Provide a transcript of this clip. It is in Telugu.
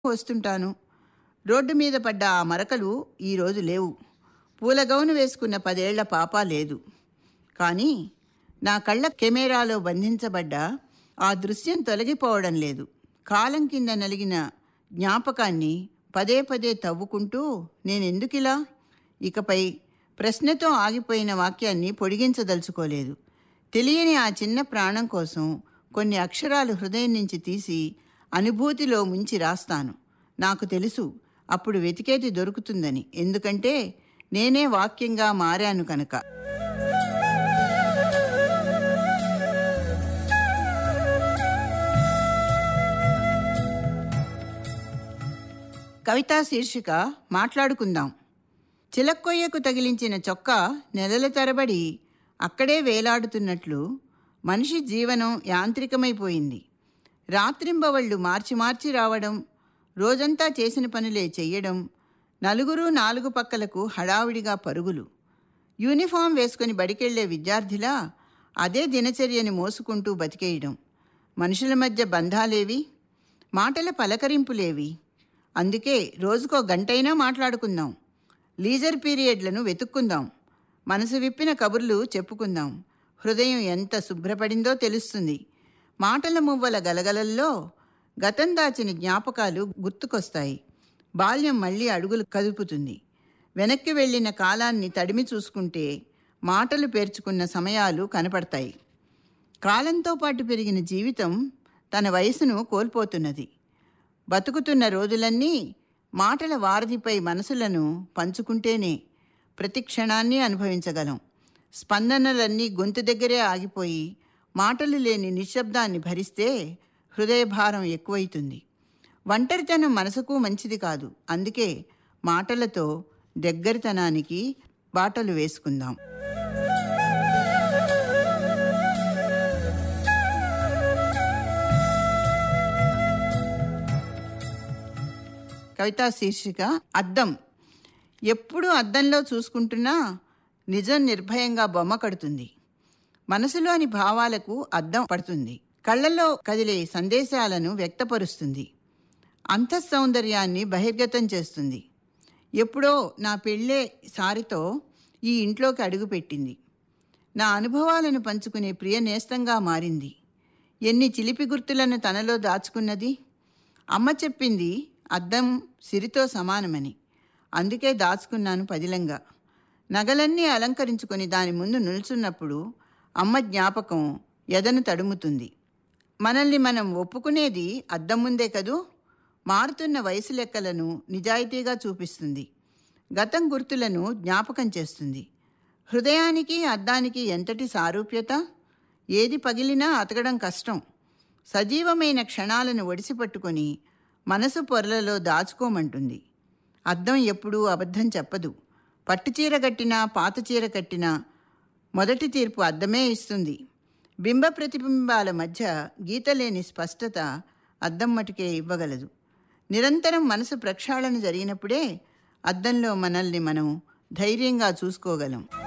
వస్తుంటాను రోడ్డు మీద పడ్డ ఆ మరకలు ఈరోజు లేవు పూల గౌను వేసుకున్న పదేళ్ల పాప లేదు కానీ నా కళ్ళ కెమెరాలో బంధించబడ్డ ఆ దృశ్యం తొలగిపోవడం లేదు కాలం కింద నలిగిన జ్ఞాపకాన్ని పదే పదే తవ్వుకుంటూ నేనెందుకిలా ఇకపై ప్రశ్నతో ఆగిపోయిన వాక్యాన్ని పొడిగించదలుచుకోలేదు తెలియని ఆ చిన్న ప్రాణం కోసం కొన్ని అక్షరాలు హృదయం నుంచి తీసి అనుభూతిలో ముంచి రాస్తాను నాకు తెలుసు అప్పుడు వెతికేది దొరుకుతుందని ఎందుకంటే నేనే వాక్యంగా మారాను కనుక కవితా శీర్షిక మాట్లాడుకుందాం చిలక్కొయ్యకు తగిలించిన చొక్కా నెలల తరబడి అక్కడే వేలాడుతున్నట్లు మనిషి జీవనం యాంత్రికమైపోయింది రాత్రింబవళ్ళు మార్చి మార్చి రావడం రోజంతా చేసిన పనులే చెయ్యడం నలుగురు నాలుగు పక్కలకు హడావిడిగా పరుగులు యూనిఫామ్ వేసుకుని బడికెళ్లే విద్యార్థిలా అదే దినచర్యని మోసుకుంటూ బతికేయడం మనుషుల మధ్య బంధాలేవి మాటల పలకరింపులేవి అందుకే రోజుకో గంటైనా మాట్లాడుకుందాం లీజర్ పీరియడ్లను వెతుక్కుందాం మనసు విప్పిన కబుర్లు చెప్పుకుందాం హృదయం ఎంత శుభ్రపడిందో తెలుస్తుంది మాటల మువ్వల గలగలల్లో గతం దాచిన జ్ఞాపకాలు గుర్తుకొస్తాయి బాల్యం మళ్ళీ అడుగులు కదుపుతుంది వెనక్కి వెళ్ళిన కాలాన్ని తడిమి చూసుకుంటే మాటలు పేర్చుకున్న సమయాలు కనపడతాయి కాలంతో పాటు పెరిగిన జీవితం తన వయసును కోల్పోతున్నది బతుకుతున్న రోజులన్నీ మాటల వారధిపై మనసులను పంచుకుంటేనే ప్రతి క్షణాన్ని అనుభవించగలం స్పందనలన్నీ గొంతు దగ్గరే ఆగిపోయి మాటలు లేని నిశ్శబ్దాన్ని భరిస్తే హృదయభారం ఎక్కువైతుంది ఒంటరితనం మనసుకు మంచిది కాదు అందుకే మాటలతో దగ్గరితనానికి బాటలు వేసుకుందాం కవితా శీర్షిక అద్దం ఎప్పుడు అద్దంలో చూసుకుంటున్నా నిజం నిర్భయంగా బొమ్మ కడుతుంది మనసులోని భావాలకు అద్దం పడుతుంది కళ్ళల్లో కదిలే సందేశాలను వ్యక్తపరుస్తుంది అంతఃసౌందర్యాన్ని బహిర్గతం చేస్తుంది ఎప్పుడో నా పెళ్ళే సారితో ఈ ఇంట్లోకి అడుగుపెట్టింది నా అనుభవాలను పంచుకునే ప్రియ నేస్తంగా మారింది ఎన్ని చిలిపి గుర్తులను తనలో దాచుకున్నది అమ్మ చెప్పింది అద్దం సిరితో సమానమని అందుకే దాచుకున్నాను పదిలంగా నగలన్నీ అలంకరించుకొని దాని ముందు నిల్చున్నప్పుడు అమ్మ జ్ఞాపకం ఎదను తడుముతుంది మనల్ని మనం ఒప్పుకునేది అద్దం ముందే కదూ మారుతున్న వయసు లెక్కలను నిజాయితీగా చూపిస్తుంది గతం గుర్తులను జ్ఞాపకం చేస్తుంది హృదయానికి అద్దానికి ఎంతటి సారూప్యత ఏది పగిలినా అతకడం కష్టం సజీవమైన క్షణాలను ఒడిసిపట్టుకొని మనసు పొరలలో దాచుకోమంటుంది అద్దం ఎప్పుడూ అబద్ధం చెప్పదు పట్టుచీర కట్టినా పాత చీర కట్టినా మొదటి తీర్పు అద్దమే ఇస్తుంది బింబ ప్రతిబింబాల మధ్య గీతలేని స్పష్టత అద్దం మటుకే ఇవ్వగలదు నిరంతరం మనసు ప్రక్షాళన జరిగినప్పుడే అద్దంలో మనల్ని మనం ధైర్యంగా చూసుకోగలం